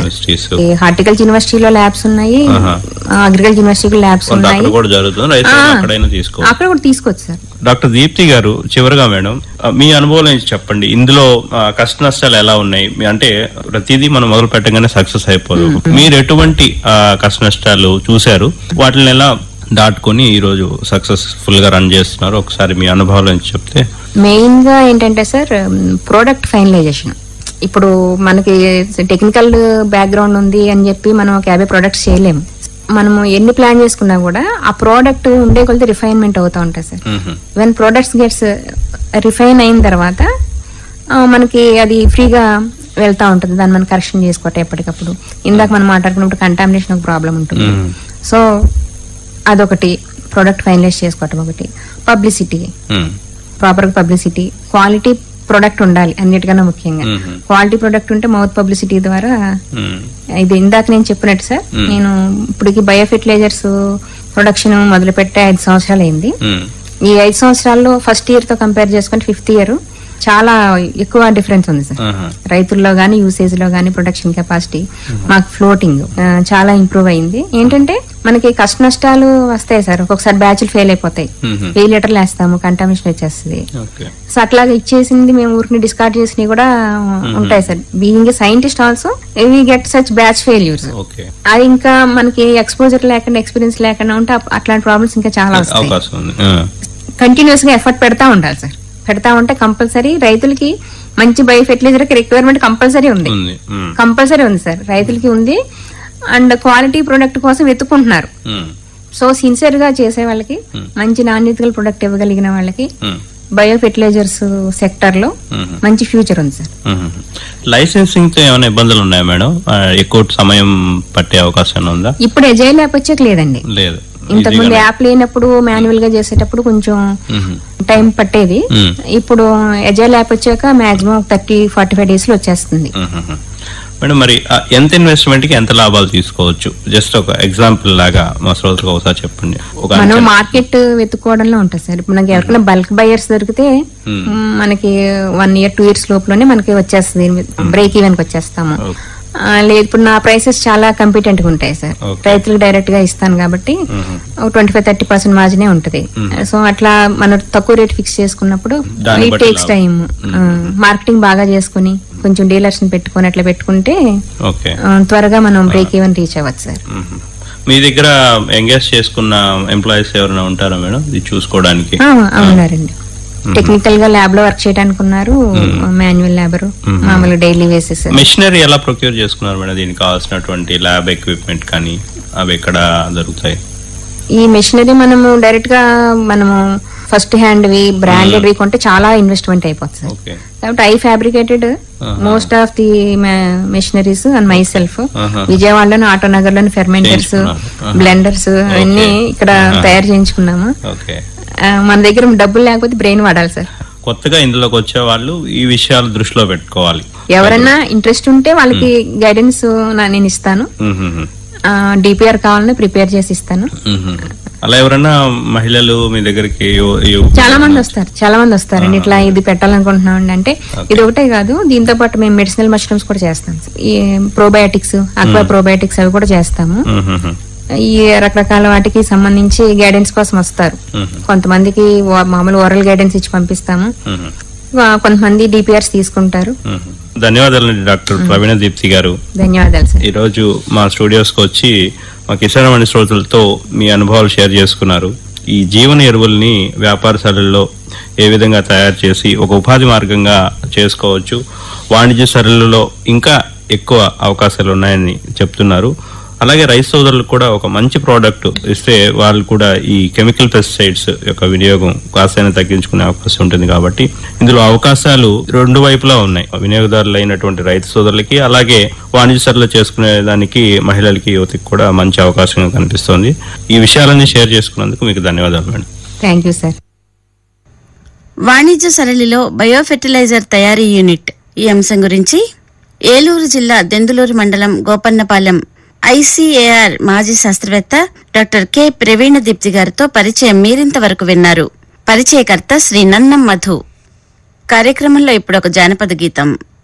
Universities horticulture యూనివర్సిటీలో labs ఉన్నాయి ఆహా. అగ్రికల్చర్ యూనివర్సిటీలో ల్యాబ్స్ కొంత ఉన్నాయి అక్కడ కూడా జరుగుతుంది రైతు ఆ. అక్కడైనా తీసుకోవచ్చు అక్కడ కూడా తీసుకోవచ్చు సార్ డాక్టర్ దీప్తి గారు చివరిగా మేడం ఆ, మీ అనుభవం నుంచి చెప్పండి ఇందులో ఆ, కష్ట నష్టాలు ఎలా ఉన్నాయి మీ- అంటే ప్రతిదీ మనం మొదలు పెట్టగానే సక్సెస్ అయిపోదు మీరు ఎటువంటి ఆ, కష్ట నష్టాలు చూశారు వాటిని ఎలా దాటుకొని ఈ రోజు సక్సెస్ఫుల్ గా రన్ చేస్తున్నారు ఒకసారి మీ అనుభవాల నుంచి చెప్తే మెయిన్ గా ఏంటంటే సార్ ప్రోడక్ట్ ఫైనలైజేషన్ ఇప్పుడు మనకి టెక్నికల్ బ్యాక్గ్రౌండ్ ఉంది అని చెప్పి మనం ఒక యాభై ప్రొడక్ట్స్ చేయలేము మనము ఎన్ని ప్లాన్ చేసుకున్నా కూడా ఆ ప్రోడక్ట్ ఉండే కొలితే రిఫైన్మెంట్ అవుతూ ఉంటాయి sir hmm. When products gets refine అయిన తర్వాత ఆ, మనకి అది ఫ్రీగా వెళ్తా ఉంటుంది దాన్ని మనం కరెక్షన్ చేసుకోవటం ఎప్పటికప్పుడు ఇందాక మనం మాట్లాడుకున్నప్పుడు కంటామినేషన్ ఒక ప్రాబ్లం ఉంటుంది మ్మ్. సో అదొకటి ప్రోడక్ట్ ఫైనలైజ్ చేసుకోవటం ఒకటి పబ్లిసిటీ మ్మ్. ప్రాపర్ పబ్లిసిటీ క్వాలిటీ ప్రొడక్ట్ ఉండాలి అన్నిటికన్నా ముఖ్యంగా మ్మ్. క్వాలిటీ ప్రొడక్ట్ ఉంటే మౌత్ పబ్లిసిటీ ద్వారా మ్మ్. ఇది ఇందాక నేను చెప్పినట్టు సార్ మ్మ్. నేను ఇప్పటికి బయో ఫెర్టిలైజర్స్ ప్రొడక్షన్ మొదలు పెట్టే ఐదు సంవత్సరాలు అయింది మ్మ్. ఈ ఐదు సంవత్సరాల్లో ఫస్ట్ ఇయర్ తో కంపేర్ చేసుకుంటే ఫిఫ్త్ ఇయర్ చాలా ఎక్కువ డిఫరెన్స్ ఉంది సార్ ఆహా. రైతుల్లో గానీ యూసేజ్ లో గానీ ప్రొడక్షన్ కెపాసిటీ మాకు ఫ్లోటింగ్ చాలా ఇంప్రూవ్ అయింది ఏంటంటే మనకి కష్ట నష్టాలు వస్తాయి సార్ ఒక్కొక్కసారి బ్యాచ్లు ఫెయిల్ అయిపోతాయి మ్మ్. వెయ్యి లీటర్లు వేస్తాము కంటామినేషన్ వచ్చేస్తుంది ఓకే సో అట్లాగా ఇచ్చేసింది మేము ఊరికి డిస్కార్డ్ చేసినవి కూడా ఉంటాయి sir being scientist also we get such batch failures okay అది ఇంకా మనకి ఎక్స్పోజర్ లేకుండా ఎక్స్పీరియన్స్ లేకుండా ఉంటే అప్- అట్లాంటి ప్రాబ్లమ్స్ ఇంకా చాలా వస్తాయి అవకాశం ఉంది ఆ. కంటిన్యూస్ గా ఎఫర్ట్ పెడతా ఉండాలి సార్ పెడతా ఉంటే కంపల్సరీ రైతులకి మంచి బయో ఫెర్టిలైజర్ రిక్వైర్మెంట్ కంపల్సరీ ఉంది ఉంది మ్మ్. కంపల్సరీ ఉంది సార్ రైతులకి ఉంది అండ్ క్వాలిటీ ప్రొడక్ట్ కోసం వెతుక్కుంటున్నారు మ్మ్. సో సిన్సియర్ గా చేసే వాళ్ళకి మంచి నాణ్యత గల ప్రొడక్ట్ ఇవ్వగలిగిన వాళ్ళకి మ్మ్. బయో ఫెర్టిలైజర్స్ సెక్టర్ లో మ్మ్. మంచి ఫ్యూచర్ ఉంది సార్ మ్మ్. లైసెన్సింగ్ తో ఏమైనా ఇబ్బందులు ఉన్నాయా మేడం ఆ, ఎక్కువ సమయం పట్టే అవకాశం ఏమైనా ఉందా ఇప్పుడు ఎజైల్ యాప్ వచ్చాక లేదండి లేదు ఇంతకుముందు ఈజీగానే. యాప్ లేనప్పుడు మాన్యువల్ గా చేసేటప్పుడు కొంచెం మ్మ్. టైం పట్టేది మ్మ్. ఇప్పుడు ఎజైల్ యాప్ వచ్చాక maximum thirty forty five days లో వచ్చేస్తుంది మ్మ్. మేడం మరి ఆ, ఎంత ఇన్వెస్ట్మెంట్ కి ఎంత లాభాలు తీసుకోవచ్చు జస్ట్ ఒక ఎగ్జాంపుల్ లాగా మా శ్రోతలకు ఒకసారి చెప్పండి ఒక మనం అంచనా. మార్కెట్ వెతుక్కోవడంలో ఉంటుంది సార్ ఇప్పుడు మనకి ఎవరికైనా బల్క్ బయర్స్ దొరికితే మ్మ్. మ్, మనకి వన్ ఇయర్ టూ ఇయర్స్ లోపలనే మనకి వచ్చేస్తుంది బ్రేక్ ఈవెన్ కి వచ్చేస్తాము ఓకే. ఆ, లేదు ఇప్పుడు నా ప్రైసెస్ చాలా కంపిటెంట్ గా ఉంటాయి సార్ ఓకే. రైతులకు డైరెక్ట్ గా ఇస్తాను కాబట్టి మ్మ్. ఒక ట్వంటీ ఫైవ్ థర్టీ పర్సెంట్ మార్జినే ఉంటుంది మ్మ్. సో అట్లా మనం తక్కువ రేట్ ఫిక్స్ చేసుకున్నప్పుడు దాన్ని ఇట్ బట్టి టేక్స్ టైం మార్కెటింగ్ బాగా చేసుకుని కొంచెం డీలర్స్ ని పెట్టుకొని అట్లా పెట్టుకుంటే ఓకే ఆ, త్వరగా మనం బ్రేక్ ఈవెన్ రీచ్ అవ్వచ్చు సార్ మ్మ్. మీ దగ్గర ఎంగేజ్ చేసుకున్న ఎంప్లాయీస్ ఎవరైనా ఉంటారా మేడం ఇది చూసుకోవడానికి ఆ, అవునారండి టెక్నికల్ గా ల్యాబ్ లో వర్క్ చేయడానికి ఉన్నారు మాన్యువల్ లేబర్ మ్మ్. మామూలు డైలీ వేసెస్ మిషనరీ ఎలా ప్రొక్యూర్ చేసుకున్నారు మేడం దీనికి కావాల్సినటువంటి ల్యాబ్ ఎక్విప్మెంట్ కానీ అవి ఎక్కడ దొరుకుతాయి ఈ మెషినరీ మనము డైరెక్ట్ గా మనము ఫస్ట్ హ్యాండ్ వి బ్రాండెడ్ వి కొంటే చాలా ఇన్వెస్ట్మెంట్ అయిపోతుంది సార్ ఓకే కాబట్టి ఐ ఫ్యాబ్రికేటెడ్ ఆహా. Most of the machineries and myself ఆహా. విజయవాడలోని ఆటోనగర్ లోని ఫెర్మెంటర్స్ చేయించుకున్నారు. ఆహా. బ్లెండర్స్ అవన్నీ ఓకే. ఇక్కడ ఆహా. తయారు చేయించుకున్నాము ఓకే ఆ, మన దగ్గర డబ్బులు లేకపోతే బ్రెయిన్ వాడాలి సార్ కొత్తగా ఇందులోకి వచ్చే వాళ్ళు ఈ విషయాలు దృష్టిలో పెట్టుకోవాలి ఎవరైనా ఇంట్రెస్ట్ ఉంటే వాళ్ళకి గైడెన్స్ నేను ఇస్తాను మ్మ్. డిపిఆర్ కావాలని ప్రిపేర్ చేసి ఇస్తాను మ్మ్. అలా ఎవరైనా మహిళలు మీ దగ్గరికి యు- యు- చాలా మంది వస్తారు చాలా మంది వస్తారండి ఇట్లా ఇది పెట్టాలనుకుంటున్నాం అంటే ఇది ఒకటే కాదు దీంతో పాటు మేము మెడిసినల్ మష్రూమ్స్ కూడా చేస్తాం ఈ ప్రోబయాటిక్స్ అక్వా ప్రోబయాటిక్స్ అవి కూడా చేస్తాము మ్మ్. ఈ రకరకాల వాటికి సంబంధించి గైడెన్స్ కోసం వస్తారు మ్మ్. కొంతమందికి ఓ- మామూలు ఓరల్ గైడెన్స్ ఇచ్చి పంపిస్తాము మ్మ్. ఆ, కొంతమంది డిపిఆర్స్ తీసుకుంటారు మ్మ్. ధన్యవాదాలండి డాక్టర్ ప్రవీణ దీప్తి గారు ధన్యవాదాలు సార్ ఈరోజు మా స్టూడియోస్కి వచ్చి మా కిసానవాణి శ్రోతలతో మీ అనుభవాలు షేర్ చేసుకున్నారు ఈ జీవన ఎరువుల్ని వ్యాపారశాలల్లో ఏ విధంగా తయారు చేసి ఒక ఉపాధి మార్గంగా చేసుకోవచ్చు వాణిజ్య సరళిలో ఇంకా ఎక్కువ అవకాశాలు ఉన్నాయని చెప్తున్నారు అలాగే రైతు సోదరులకు కూడా ఒక మంచి ప్రోడక్ట్ ఇస్తే వాళ్ళు కూడా ఈ కెమికల్ పెస్టిసైడ్స్ యొక్క వినియోగం కాస్తైనా తగ్గించుకునే అవకాశం ఉంటుంది కాబట్టి ఇందులో అవకాశాలు రెండు వైపులా ఉన్నాయి వినియోగదారులు అయినటువంటి రైతు సోదరులకి అలాగే వాణిజ్య సరళ చేసుకునే దానికి మహిళలకి యువతకి కూడా మంచి అవకాశంగా కనిపిస్తోంది ఈ విషయాలన్నీ షేర్ చేసుకున్నందుకు మీకు ధన్యవాదాలు మేడం థ్యాంక్ యూ సార్ వాణిజ్య సరళిలో బయోఫెర్టిలైజర్ తయారీ యూనిట్ ఈ అంశం గురించి ఏలూరు జిల్లా దెందులూరు మండలం గోపన్నపాలెం ఐసీఏఆర్ మాజీ శాస్త్రవేత్త డాక్టర్ కె ప్రవీణ దీప్తి గారితో పరిచయం మీరింతవరకు విన్నారు పరిచయకర్త శ్రీ నన్నం మధు కార్యక్రమంలో ఇప్పుడు ఒక జానపద గీతం